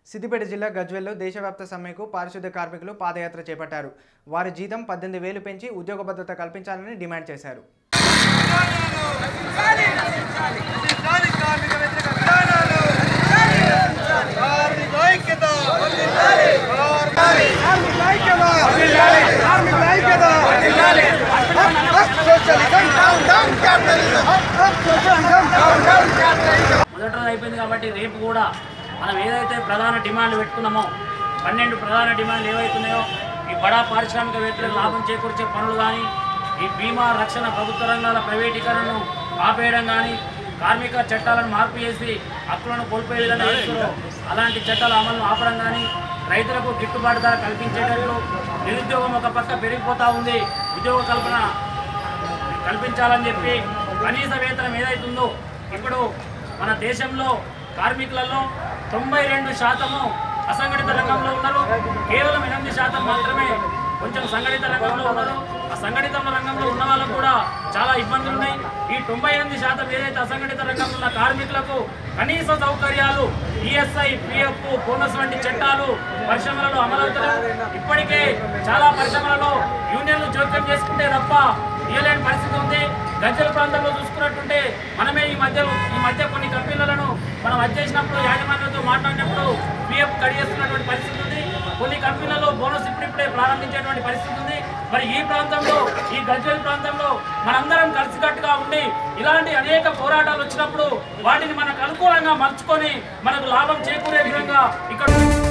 సిద్దిపేట జిల్లా గజ్వెల్లో దేశవ్యాప్త సమ్మెకు పారిశుద్ధ్య కార్మికులు పాదయాత్ర చేపట్టారు వారి జీతం పద్దెనిమిది వేలు పెంచి ఉద్యోగ భద్రత కల్పించాలని డిమాండ్ చేశారు మొదట అయిపోయింది కాబట్టి రేపు కూడా మనం ఏదైతే ప్రధాన డిమాండ్లు పెట్టుకున్నామో పన్నెండు ప్రధాన డిమాండ్లు ఏవైతున్నాయో ఈ బడా పారిశ్రామికవేత్తలకు లాభం చేకూర్చే పనులు కానీ ఈ బీమా రక్షణ ప్రభుత్వ రంగాల ప్రైవేటీకరణను ఆపేయడం కానీ కార్మిక చట్టాలను మార్పు చేసి హక్కులను కోల్పోయే విధంగా చేస్తున్నారో అలాంటి చట్టాల అమలును ఆపడం కానీ రైతులకు గిట్టుబాటు ధర కల్పించేటట్లు నిరుద్యోగం ఒక పక్క పెరిగిపోతూ ఉంది ఉద్యోగ కల్పన కల్పించాలని చెప్పి కనీస వేతనం ఏదైతుందో ఇప్పుడు మన దేశంలో కార్మికులలో తొంభై రెండు శాతము అసంఘటిత రంగంలో ఉన్నారు కేవలం ఎనిమిది శాతం మాత్రమే కొంచెం సంఘటిత రంగంలో ఉన్నారు ఆ సంఘటిత రంగంలో ఉన్న వాళ్ళకు కూడా చాలా ఇబ్బందులు ఉన్నాయి ఈ తొంభై ఎనిమిది శాతం ఏదైతే అసంఘటిత రంగంలో ఉన్న కార్మికులకు కనీస సౌకర్యాలు ఈఎస్ఐ పిఎఫ్ బోనస్ వంటి చట్టాలు పరిశ్రమలలో అమలవుతున్నాయి ఇప్పటికే చాలా పరిశ్రమలలో యూనియన్లు జోక్యం చేసుకుంటే తప్ప ఇవ్వలేని పరిస్థితి ఉంది గజ్జల ప్రాంతంలో చూసుకున్నట్టుంటే మనమే ఈ మధ్య ఈ మధ్య కొన్ని కంపెనీలను మనం వచ్చేసినప్పుడు యాజమాన్యంతో మాట్లాడినప్పుడు పిఎఫ్ కడిగేస్తున్నటువంటి పరిస్థితి ఉంది కొన్ని కంపెనీలలో బోనస్ ఇప్పుడిప్పుడే ప్రారంభించేటువంటి పరిస్థితి ఉంది మరి ఈ ప్రాంతంలో ఈ గజ్వేల్ ప్రాంతంలో మనందరం కలిసికట్టుగా ఉండి ఇలాంటి అనేక పోరాటాలు వచ్చినప్పుడు వాటిని మనకు అనుకూలంగా మలుచుకొని మనకు లాభం చేకూరే విధంగా ఇక్కడ